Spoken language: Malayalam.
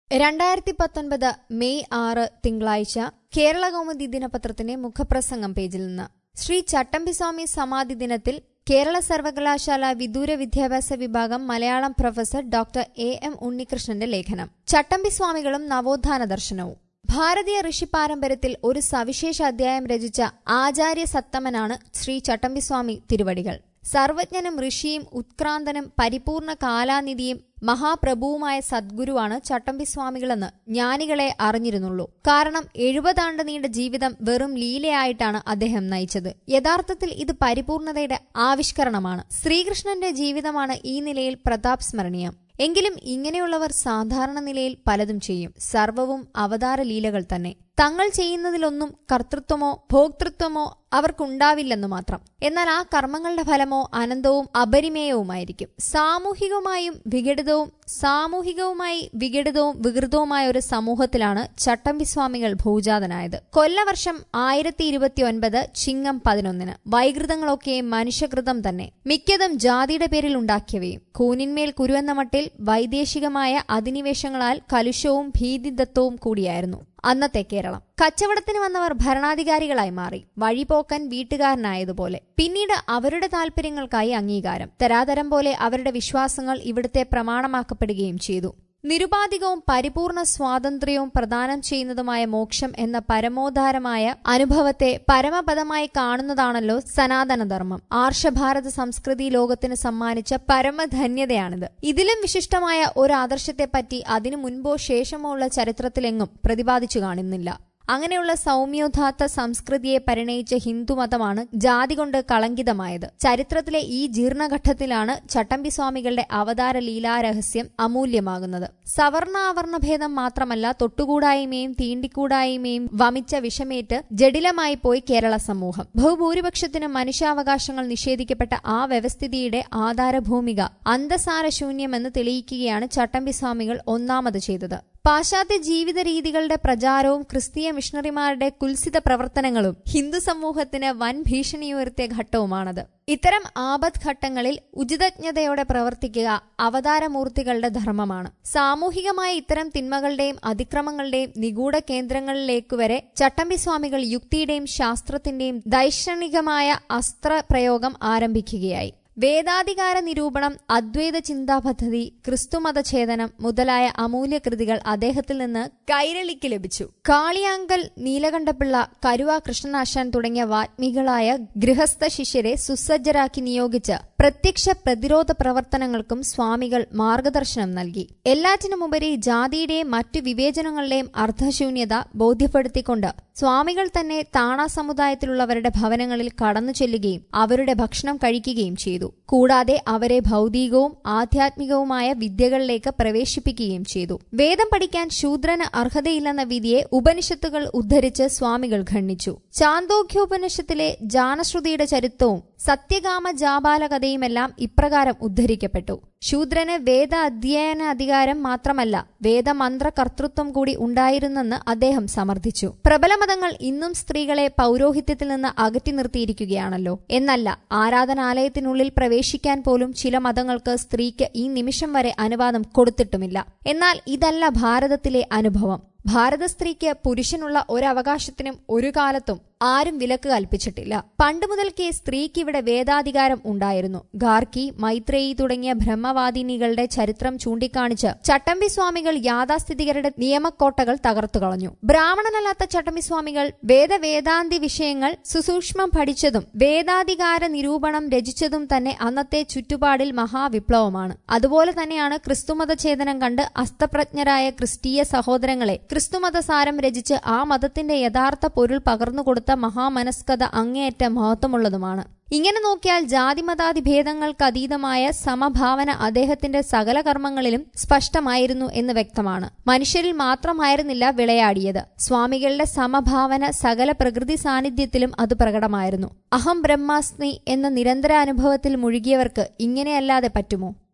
രണ്ടായിരത്തി പത്തൊൻപത് മെയ് ആറ് തിങ്കളാഴ്ച കേരള കൗമുദി ദിനപത്രത്തിന്റെ മുഖപ്രസംഗം പേജിൽ നിന്ന് ശ്രീ ചട്ടമ്പിസ്വാമി സമാധി ദിനത്തിൽ കേരള സർവകലാശാല വിദൂര വിദ്യാഭ്യാസ വിഭാഗം Malayalam professor doctor A M ഉണ്ണികൃഷ്ണന്റെ ലേഖനം ചട്ടമ്പിസ്വാമികളും നവോത്ഥാന ദർശനവും ഭാരതീയ ഋഷി പാരമ്പര്യത്തിൽ ഒരു സവിശേഷ അധ്യായം രചിച്ച ആചാര്യ സത്തമനാണ് ശ്രീ ചട്ടമ്പിസ്വാമി തിരുവടികൾ സർവജ്ഞനും ഋഷിയും ഉത്ക്രാന്തനും പരിപൂർണ കാലാനിധിയും മഹാപ്രഭുവുമായ സദ്ഗുരുവാണ് ചട്ടമ്പിസ്വാമികളെന്ന് ജ്ഞാനികളെ അറിഞ്ഞിരുന്നുള്ളൂ കാരണം എഴുപതാണ്ട് നീണ്ട ജീവിതം വെറും ലീലയായിട്ടാണ് അദ്ദേഹം നയിച്ചത് യഥാർത്ഥത്തിൽ ഇത് പരിപൂർണതയുടെ ആവിഷ്കരണമാണ് ശ്രീകൃഷ്ണന്റെ ജീവിതമാണ് ഈ നിലയിൽ പ്രതാപ് സ്മരണീയം എങ്കിലും ഇങ്ങനെയുള്ളവർ സാധാരണ നിലയിൽ പലതും ചെയ്യും സർവവും അവതാര ലീലകൾ തന്നെ തങ്ങൾ ചെയ്യുന്നതിലൊന്നും കർത്തൃത്വമോ ഭോക്തൃത്വമോ അവർക്കുണ്ടാവില്ലെന്നു മാത്രം എന്നാൽ ആ കർമ്മങ്ങളുടെ ഫലമോ അനന്തവും അപരിമേയവുമായിരിക്കും സാമൂഹികമായും വിഘടിതവും സാമൂഹികവുമായി വിഘടിതവും വികൃതവുമായ ഒരു സമൂഹത്തിലാണ് ചട്ടമ്പിസ്വാമികൾ ഭൂജാതനായത് കൊല്ലവർഷം ആയിരത്തി ഇരുപത്തി ഒൻപത് ചിങ്ങം പതിനൊന്നിന് വൈകൃതങ്ങളൊക്കെ മനുഷ്യകൃതം തന്നെ മിക്കതും ജാതിയുടെ പേരിൽ ഉണ്ടാക്കിയവയും കൂനിന്മേൽ കുരുവെന്ന മട്ടിൽ വൈദേശികമായ അധിനിവേശങ്ങളാൽ കലുഷവും ഭീതിദത്തവും കൂടിയായിരുന്നു അന്നത്തെ കേരളം കച്ചവടത്തിന് വന്നവർ ഭരണാധികാരികളായി മാറി വഴിപോക്കൻ വീട്ടുകാരനായതുപോലെ പിന്നീട് അവരുടെ താൽപര്യങ്ങൾക്കായി അംഗീകാരം തരാതരം പോലെ അവരുടെ വിശ്വാസങ്ങൾ ഇവിടുത്തെ പ്രമാണമാക്കപ്പെടുകയും ചെയ്തു നിരുപാധികവും പരിപൂർണ സ്വാതന്ത്ര്യവും പ്രദാനം ചെയ്യുന്നതുമായ മോക്ഷം എന്ന പരമോദ്ധാരമായ അനുഭവത്തെ പരമപദമായി കാണുന്നതാണല്ലോ സനാതനധർമ്മം ആർഷഭാരത സംസ്കൃതി ലോകത്തിന് സമ്മാനിച്ച പരമധന്യതയാണിത് ഇതിലും വിശിഷ്ടമായ ഒരു ആദർശത്തെപ്പറ്റി അതിനു മുൻപോ ശേഷമോ ഉള്ള ചരിത്രത്തിലെങ്ങും പ്രതിപാദിച്ചു കാണുന്നില്ല അങ്ങനെയുള്ള സൗമ്യോദാത്ത സംസ്കൃതിയെ പരിണയിച്ച ഹിന്ദുമതമാണ് ജാതി കൊണ്ട് കളങ്കിതമായത് ചരിത്രത്തിലെ ഈ ജീർണഘട്ടത്തിലാണ് ചട്ടമ്പിസ്വാമികളുടെ അവതാര ലീലാരഹസ്യം അമൂല്യമാകുന്നത് സവർണാവർണ ഭേദം മാത്രമല്ല തൊട്ടുകൂടായ്മയും തീണ്ടിക്കൂടായ്മയും വമിച്ച വിഷമേറ്റ് ജഡിലമായി പോയി കേരള സമൂഹം ബഹുഭൂരിപക്ഷത്തിന് മനുഷ്യാവകാശങ്ങൾ നിഷേധിക്കപ്പെട്ട ആ വ്യവസ്ഥിതിയുടെ ആധാരഭൂമിക അന്തസാരശൂന്യമെന്ന് തെളിയിക്കുകയാണ് ചട്ടമ്പിസ്വാമികൾ ഒന്നാമത് ചെയ്തത് പാശ്ചാത്യ ജീവിത രീതികളുടെ പ്രചാരവും ക്രിസ്തീയ മിഷണറിമാരുടെ കുൽസിത പ്രവർത്തനങ്ങളും ഹിന്ദു സമൂഹത്തിന് വൻ ഭീഷണിയുയർത്തിയ ഘട്ടവുമാണത് ഇത്തരം ആപത് ഘട്ടങ്ങളിൽ ഉചിതജ്ഞതയോടെ പ്രവർത്തിക്കുക അവതാരമൂർത്തികളുടെ ധർമ്മമാണ് സാമൂഹികമായ ഇത്തരം തിന്മകളുടെയും അതിക്രമങ്ങളുടെയും നിഗൂഢ കേന്ദ്രങ്ങളിലേക്കുവരെ ചട്ടമ്പിസ്വാമികൾ യുക്തിയുടെയും ശാസ്ത്രത്തിന്റെയും ദൈക്ഷണികമായ അസ്ത്രപ്രയോഗം ആരംഭിക്കുകയായി വേദാധികാര നിരൂപണം അദ്വൈത ചിന്താ പദ്ധതി ക്രിസ്തുമതഛേദനം മുതലായ അമൂല്യ കൃതികൾ അദ്ദേഹത്തിൽ നിന്ന് കൈരളിക്ക് ലഭിച്ചു കാളിയാങ്കൽ നീലകണ്ഠപിള്ള കരുവ കൃഷ്ണനാശാൻ തുടങ്ങിയ വാത്മീകളായ ഗൃഹസ്ഥ ശിഷ്യരെ സുസജ്ജരാക്കി നിയോഗിച്ച് പ്രത്യക്ഷ പ്രതിരോധ പ്രവർത്തനങ്ങൾക്കും സ്വാമികൾ മാർഗദർശനം നൽകി എല്ലാറ്റിനുമുപരി ജാതിയുടെയും മറ്റു വിവേചനങ്ങളുടെയും അർദ്ധശൂന്യത ബോധ്യപ്പെടുത്തിക്കൊണ്ട് സ്വാമികൾ തന്നെ താണ സമുദായത്തിലുള്ളവരുടെ ഭവനങ്ങളിൽ കടന്നു ചെല്ലുകയും അവരുടെ ഭക്ഷണം കഴിക്കുകയും ചെയ്തു കൂടാതെ അവരെ ഭൗതികവും ആധ്യാത്മികവുമായ വിദ്യകളിലേക്ക് പ്രവേശിപ്പിക്കുകയും ചെയ്തു വേദം പഠിക്കാൻ ശൂദ്രന് അർഹതയില്ലെന്ന വിധിയെ ഉപനിഷത്തുകൾ ഉദ്ധരിച്ച് സ്വാമികൾ ഖണ്ഡിച്ചു ചാന്തോക്യോപനിഷത്തിലെ ജാനശ്രുതിയുടെ ചരിത്രവും സത്യകാമ ജാപാല കഥയുമെല്ലാം ഇപ്രകാരം ഉദ്ധരിക്കപ്പെട്ടു ശൂദ്രന് വേദ അധ്യയന അധികാരം മാത്രമല്ല വേദമന്ത്ര കർത്തൃത്വം കൂടി ഉണ്ടായിരുന്നെന്ന് അദ്ദേഹം സമർത്ഥിച്ചു പ്രബലമതങ്ങൾ ഇന്നും സ്ത്രീകളെ പൗരോഹിത്യത്തിൽ നിന്ന് അകറ്റി നിർത്തിയിരിക്കുകയാണല്ലോ എന്നല്ല ആരാധനാലയത്തിനുള്ളിൽ പ്രവേശിക്കാൻ പോലും ചില മതങ്ങൾക്ക് സ്ത്രീക്ക് ഈ നിമിഷം വരെ അനുവാദം കൊടുത്തിട്ടുമില്ല എന്നാൽ ഇതല്ല ഭാരതത്തിലെ അനുഭവം ഭാരത സ്ത്രീക്ക് പുരുഷനുള്ള ഒരവകാശത്തിനും ഒരു കാലത്തും ആരും വിലക്ക് കൽപ്പിച്ചിട്ടില്ല പണ്ട് മുതൽക്കേ സ്ത്രീക്ക് ഇവിടെ വേദാധികാരം ഉണ്ടായിരുന്നു ഗാർക്കി മൈത്രേയി തുടങ്ങിയ ബ്രഹ്മവാദിനികളുടെ ചരിത്രം ചൂണ്ടിക്കാണിച്ച് ചട്ടമ്പി സ്വാമികൾ യാഥാസ്ഥിതികരുടെ നിയമക്കോട്ടകൾ തകർത്തു കളഞ്ഞു ബ്രാഹ്മണനല്ലാത്ത ചട്ടമ്പി സ്വാമികൾ വേദവേദാന്തി വിഷയങ്ങൾ സുസൂക്ഷ്മം പഠിച്ചതും വേദാധികാര നിരൂപണം രചിച്ചതും തന്നെ അന്നത്തെ ചുറ്റുപാടിൽ മഹാവിപ്ലവമാണ് അതുപോലെ തന്നെയാണ് ക്രിസ്തുമത ഛേദനം കണ്ട് അസ്തപ്രജ്ഞരായ ക്രിസ്തീയ സഹോദരങ്ങളെ ക്രിസ്തുമതസാരം രചിച്ച് ആ മതത്തിന്റെ യഥാർത്ഥ പൊരുൾ പകർന്നുകൊടുത്ത മഹാമനസ്കത അങ്ങേയറ്റ മഹത്വമുള്ളതുമാണ് ഇങ്ങനെ നോക്കിയാൽ ജാതിമതാതി ഭേദങ്ങൾക്ക് അതീതമായ സമഭാവന അദ്ദേഹത്തിന്റെ സകല കർമ്മങ്ങളിലും സ്പഷ്ടമായിരുന്നു എന്ന് വ്യക്തമാണ് മനുഷ്യരിൽ മാത്രമായിരുന്നില്ല വിളയാടിയത് സ്വാമികളുടെ സമഭാവന സകല പ്രകൃതി സാന്നിധ്യത്തിലും അത് പ്രകടമായിരുന്നു അഹം ബ്രഹ്മാസ്മി എന്ന നിരന്തര അനുഭവത്തിൽ മുഴുകിയവർക്ക് ഇങ്ങനെയല്ലാതെ പറ്റുമോ